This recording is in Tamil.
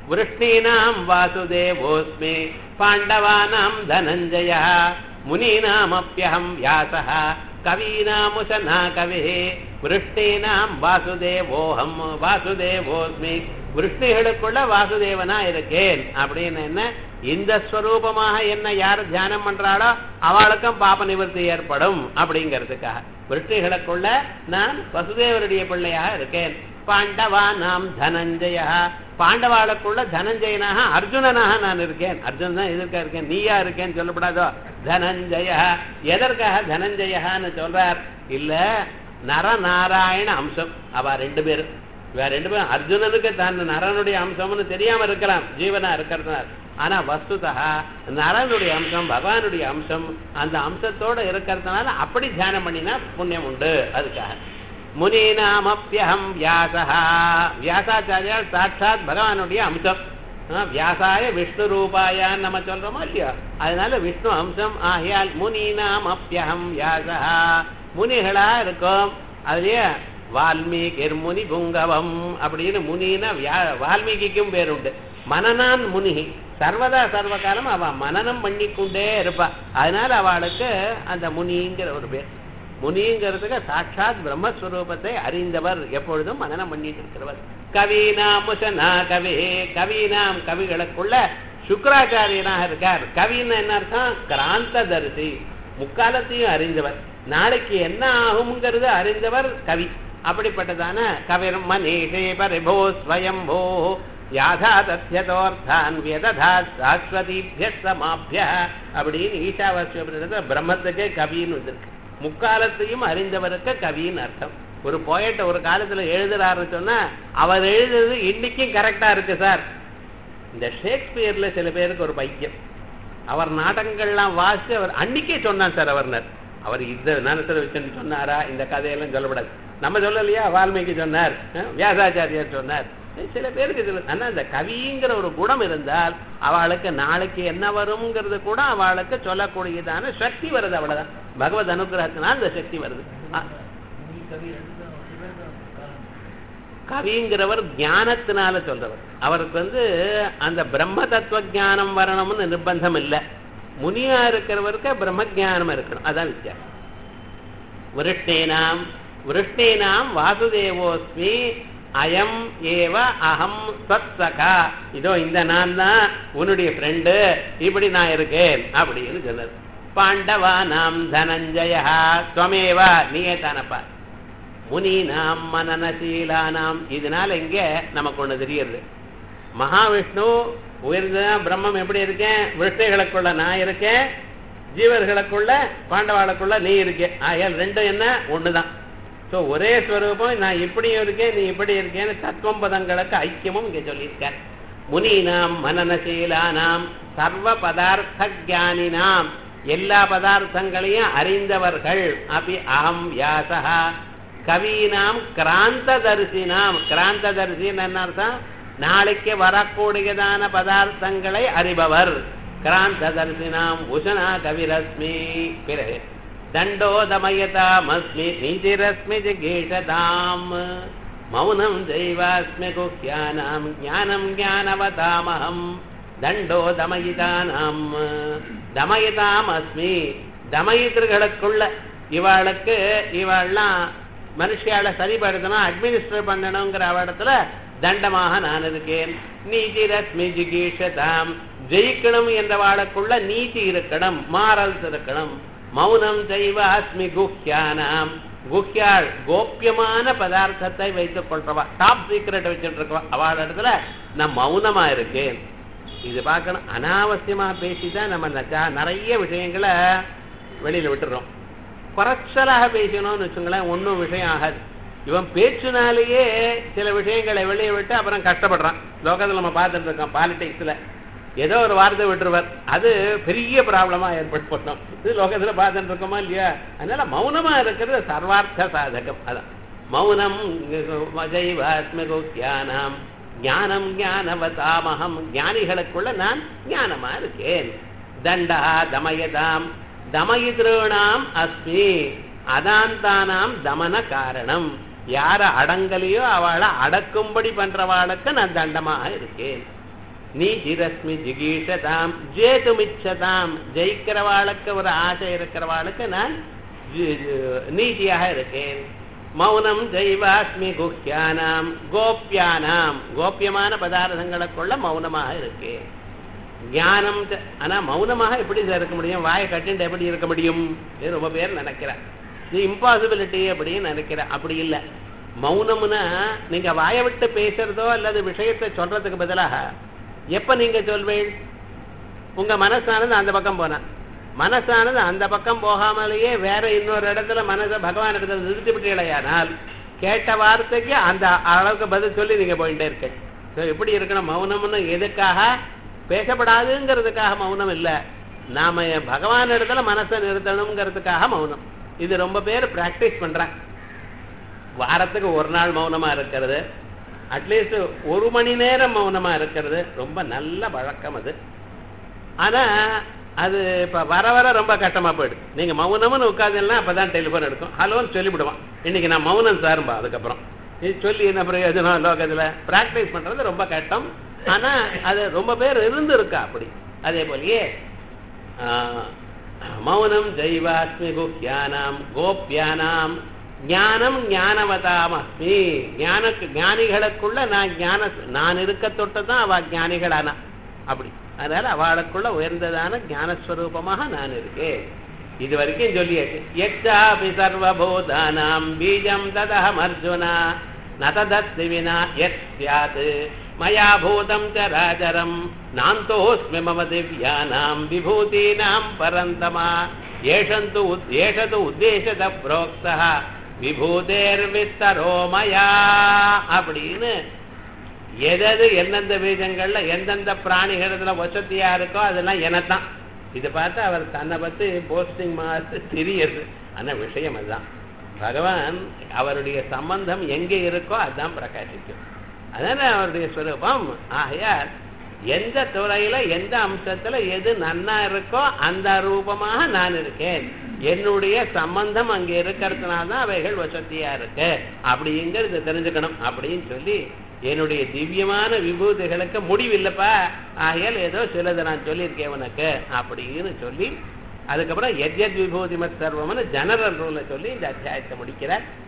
वृष्णीनाम् वासुदेवोऽस्मि पाण्डवानाम् धनञ्जयः मुनीनामप्यहम् व्यासः कवीनामुशना कविः वृष्णीनाम् வாசுதேவோஹம் வாசுதேவோஸ்மி விருஷ்ணிகளுக்குள்ள வாசுதேவனா இருக்கேன் அப்படின்னு என்ன இந்த ஸ்வரூபமாக என்ன யார் தியானம் பண்றாளோ அவளுக்கும் பாப நிவர்த்தி ஏற்படும் அப்படிங்கிறதுக்காக விருஷ்ணிகளுக்குள்ள நான் வசுதேவருடைய பிள்ளையாக இருக்கேன் பாண்டவா நாம் தனஞ்சய பாண்டவாளுக்குள்ள தனஞ்சயனாக அர்ஜுனனாக நான் இருக்கேன் அர்ஜுனன் தான் எதற்காக இருக்கேன் நீயா இருக்கேன்னு சொல்லப்படாதோ தனஞ்சய எதற்காக தனஞ்சயான்னு சொல்றார் இல்ல நரநாராயண அம்சம் அவ ரெண்டு பேரும் வேற ரெண்டு பேரும் அர்ஜுனனுக்கு தான் நரனுடைய அம்சம்னு தெரியாம இருக்கலாம் ஜீவனா இருக்கிறதுனால ஆனா வஸ்துதா நரனுடைய அம்சம் பகவானுடைய அம்சம் அந்த அம்சத்தோட இருக்கிறதுனால அப்படி தியானம் பண்ணினா புண்ணியம் உண்டு அதுக்காக முனீனாமப்பியகம் வியாசா வியாசாச்சாரியார் சாட்சாத் பகவானுடைய அம்சம் ஆ, வியாசாய விஷ்ணு ரூபாயான்னு நம்ம சொல்றோமா இல்லையா அதனால விஷ்ணு அம்சம் ஆகியால் முனீனாம் அப்பியகம் வியாசா முனிகளா இருக்கும் அதுலயே வால்மீகிர் முனி புங்கவம் அப்படின்னு முனினா வியா வால்மீகிக்கும் பேருண்டு மனநான் முனி சர்வதா சர்வகாலம் அவ மனனம் பண்ணிக்கொண்டே இருப்பா அதனால அவளுக்கு அந்த முனிங்கிற ஒரு பேர் முனிங்கிறதுக்கு சாட்சாத் பிரம்மஸ்வரூபத்தை அறிந்தவர் எப்பொழுதும் மனனம் பண்ணிட்டு இருக்கிறவர் கவீனாம் முசனா கவி கவீனாம் கவிகளுக்குள்ள சுக்கராச்சாரியனாக இருக்கார் கவின்னு என்ன அர்த்தம் கிராந்ததரிசி முக்காலத்தையும் அறிந்தவர் நாளைக்கு என்ன ஆகுங்கிறது அறிந்தவர் கவி அப்படிப்பட்டதான கவிர் மனீஷே பரிபோ ஸ்வயம்போ யாதா தத்யதோர்த்தான் வியததா சாஸ்வதிபிய சமாபிய அப்படின்னு ஈஷாவாசிய பிரம்மத்துக்கே கவின்னு வந்திருக்கு முக்காலத்தையும் அறிந்தவருக்கு கவின்னு அர்த்தம் ஒரு போயட்ட ஒரு காலத்துல எழுதுறாருன்னு சொன்னா அவர் எழுதுறது இன்னைக்கும் கரெக்டா இருக்கு சார் இந்த ஷேக்ஸ்பியர்ல சில பேருக்கு ஒரு பைத்தியம் அவர் நாடகங்கள்லாம் வாசிச்சு அவர் அன்னைக்கே சொன்னார் சார் அவர்னர் அவர் இந்த நேரத்தில் வச்சுன்னு சொன்னாரா இந்த கதையெல்லாம் சொல்லப்படாது நம்ம சொல்லலையா வால்மீகி சொன்னார் அஹ், வியாசாச்சாரியார் சொன்னார் சில பேருக்கு இதுல ஆனா இந்த கவிங்கிற ஒரு குணம் இருந்தால் அவளுக்கு நாளைக்கு என்ன வருங்கிறது கூட அவளுக்கு சொல்லக்கூடியதான சக்தி வருது அவ்வளவுதான் பகவத் அனுகிரகத்தினால் அந்த சக்தி வருது அ- கவிங்கிறவர் ஞானத்தினால சொல்றவர் அவருக்கு வந்து அந்த பிரம்ம தத்துவ ஞானம் வரணும்னு நிர்பந்தம் இல்லை முனியா இருக்கிறவருக்கு பிரம்ம ஞானம் இருக்கணும் அதான் வித்தியாசம் விருஷ்ணேனாம் விருஷ்ணேனாம் வாசுதேவோஸ்மி அயம் ஏவ அகம் சத்சகா இதோ இந்த நான் தான் உன்னுடைய ஃப்ரெண்டு இப்படி நான் இருக்கேன் அப்படின்னு சொன்னது பாண்டவா நாம் தனஞ்சயா துவமேவா நீயே தானப்பா முனீனாம் மனநசீலானாம் இதனால இங்க நமக்கு ஒண்ணு தெரியுது மகாவிஷ்ணு உயர்ந்த பிரம்மம் எப்படி இருக்கேன் விருஷ்டைகளுக்குள்ள நான் இருக்கேன் ஜீவர்களுக்குள்ள பாண்டவாளுக்குள்ள நீ இருக்கே ஆகையால் ரெண்டும் என்ன ஒண்ணுதான் சோ ஒரே ஸ்வரூபம் நான் இப்படியும் இருக்கேன் நீ இப்படி இருக்கேன்னு தத்துவம் பதங்களுக்கு ஐக்கியமும் இங்க சொல்லியிருக்கேன் முனீனாம் மனநசீலானாம் சர்வ பதார்த்த ஜானினாம் எல்லா பதார்த்தங்களையும் அறிந்தவர்கள் அப்படி அகம் வியாசா கவீனாம் கிராந்ததரிசினாம் கிராந்ததரிசின்னு என்ன அர்த்தம் நாளைக்கு வரக்கூடியதான பதார்த்தங்களை அறிபவர் கிராந்ததரிசினாம் உஷனா கவிரஸ்மி பிறகு தண்டோதமயதாமஸ்மி நீதிரஸ்மி ஜிகீஷதாம் மௌனம் தெய்வாஸ்மி குஹ்யானாம் ஞானம் ஞானவதாமகம் தண்டோ தமயிதானாம் தமயிதாம் அஸ்மி தமயிதர்களுக்குள்ள இவாளுக்கு இவாள்லாம் மனுஷியால சரிபடுத்தணும் அட்மினிஸ்டர் பண்ணணுங்கிற அவடத்துல தண்டமாக நான் இருக்கேன் நீதி ரத்மி ஜிகீஷதாம் ஜெயிக்கணும் என்ற வாழக்குள்ள நீதி இருக்கணும் மாரல்ஸ் இருக்கணும் மௌனம் தெய்வ அஸ்மி குஹ்யானாம் குஹ்யாள் கோப்பியமான பதார்த்தத்தை வைத்துக் கொள்றவா டாப் சீக்ரெட் வச்சுட்டு இருக்கவா அவள் இடத்துல நான் மௌனமா இருக்கேன் இது பார்க்கணும் அனாவசியமா பேசிதான் நம்ம நச்சா- நிறைய விஷயங்களை வெளியில விட்டுறோம் குறைச்சலாக பேசணும்னு வச்சுங்களேன் ஒன்றும் விஷயம் ஆகாது இவன் பேச்சுனாலேயே சில விஷயங்களை வெளியே விட்டு அப்புறம் கஷ்டப்படுறான் லோகத்தில் நம்ம பார்த்துட்டு இருக்கோம் பாலிடிக்ஸ்ல ஏதோ ஒரு வார்த்தை விட்டுருவார் அது பெரிய ப்ராப்ளமா ஏற்பட்டு போட்டோம் இது லோகத்துல பார்த்துட்டு இருக்கோமா இல்லையா அதனால மௌனமா இருக்கிறது சர்வார்த்த சாதகம் அதான் மௌனம் ஜைவாத்மகோக்கியானாம் ஞானம் ஞானவதாமகம் ஞானிகளுக்குள்ள நான் ஞானமா இருக்கேன் தண்டா தமயதாம் தமயிதிருணாம் அஸ்மி அதாந்தானாம் தமன காரணம் யார அடங்கலையோ அவளை அடக்கும்படி பண்றவாளுக்கு நான் தண்டமாக இருக்கேன் நீதிரஸ்மி ஜிகீஷதாம் ஜேதுமிச்சதாம் ஜெயிக்கிறவாளுக்கு ஒரு ஆசை இருக்கிறவாளுக்கு நான் ஜி- ஜி- நீதியாக இருக்கேன் மௌனம் ஜெய்வாஸ்மி குஹ்யானாம் கோப்யானாம் கோப்பியமான பதார்த்தங்களுக்குள்ள மௌனமாக இருக்கேன் ஞானம் த- ஆனா மௌனமாக எப்படி சார் இருக்க முடியும் வாயை கட்டிட்டு எப்படி இருக்க முடியும் இது ரொம்ப பேர் நினைக்கிறார் இது இம்பாசிபிலிட்டி அப்படின்னு நினைக்கிறேன் அப்படி இல்லை மௌனம்னா நீங்க வாயை விட்டு பேசுறதோ அல்லது விஷயத்தை சொல்றதுக்கு பதிலாக எப்ப நீங்க சொல்வேள் உங்க மனசானது அந்த பக்கம் போனா மனசானது அந்த பக்கம் போகாமலேயே வேற இன்னொரு இடத்துல மனசை பகவான் இடத்துல நிறுத்தி விட்டீங்களேயானால் கேட்ட வார்த்தைக்கு அந்த அளவுக்கு பதில் சொல்லி நீங்க போயிட்டே இருக்க So, எப்படி இருக்கணும் மௌனம்னு எதுக்காக பேசப்படாதுங்கிறதுக்காக மௌனம் இல்ல நாம பகவான் இடத்துல மனசை நிறுத்தணுங்கிறதுக்காக மௌனம் இது ரொம்ப பேர் பிராக்டிஸ் பண்றாங்க வாரத்துக்கு ஒரு நாள் மௌனமா இருக்கிறது அட்லீஸ்ட் ஒரு மணி நேரம் மௌனமா இருக்கிறது ரொம்ப நல்ல வழக்கம் அது ஆனா அது இப்ப வர வர ரொம்ப கஷ்டமா போயிடுது நீங்க மௌனம்னு உட்காந்துன்னா அப்பதான் டெலிஃபோன் எடுக்கும் ஹலோன்னு சொல்லிவிடுவான் இன்னைக்கு நான் மௌனம் சாரும்பா அதுக்கப்புறம் இது சொல்லி என்ன பிரயோஜனம் லோகத்துல பிராக்டிஸ் பண்றது ரொம்ப கஷ்டம் ஆனா அது ரொம்ப பேர் இருந்து இருக்கா அப்படி அதே போலயே ஆஹ், மௌனம் ஜெய்வாஸ்மி குஹ்யானாம் கோப்யானாம் ஞானம் ஞானவதாமஸ்மி ஞானக்கு ஞானிகளுக்குள்ள நான் ஞான நான் இருக்க தொட்டு தான் அவ ஞானிகளானா அப்படி அதனால அவளுக்குள்ள உயர்ந்ததான ஞானஸ்வரூபமாக நான் இருக்கேன் இது வரைக்கும் சொல்லியாச்சு எச்சாபி சர்வபூதானாம் பீஜம் ததஹம் அர்ஜுனா நததஸ்தி வினா எத் ஸ்யாத் மயா பூதம் சராச்சரம் நாந்தோஸ்மி மம திவ்யானாம் விபூதீனாம் பரந்தமா ஏஷந்து உத்- ஏஷது உத்தேசத புரோக்தः விபூதேர்வித்தரோ மயா அப்படின்னு எதது எந்தெந்த பீஜங்கள்ல எந்தெந்த பிராணிகளிடத்துல வசதியா இருக்கோ அதெல்லாம் எனத்தான் இதை பார்த்து அவர் தன்னை பத்தி போஸ்டிங் மாதிரி தெரியுது ஆனா விஷயம் அதுதான் பகவான் அவருடைய சம்பந்தம் எங்கே இருக்கோ அதுதான் பிரகாசிக்கும் அதனால அவருடைய ஸ்வரூபம் ஆகையால் எந்த துறையில எந்த அம்சத்துல எது நன்னா இருக்கோ அந்த ரூபமாக நான் இருக்கேன் என்னுடைய சம்பந்தம் அங்க இருக்கிறதுனால தான் அவைகள் வசதியா இருக்கு அப்படிங்கிறத தெரிஞ்சுக்கணும் அப்படின்னு சொல்லி என்னுடைய திவ்யமான விபூதிகளுக்கு முடிவில்லைப்பா ஆகையால் ஏதோ சிலதை நான் சொல்லியிருக்கேன் உனக்கு அப்படின்னு சொல்லி அதுக்கப்புறம் எத்யத் விபூதிமத் சர்வம்னு ஜெனரல் ரூலை சொல்லி இந்த அத்தியாயத்தை முடிக்கிறார்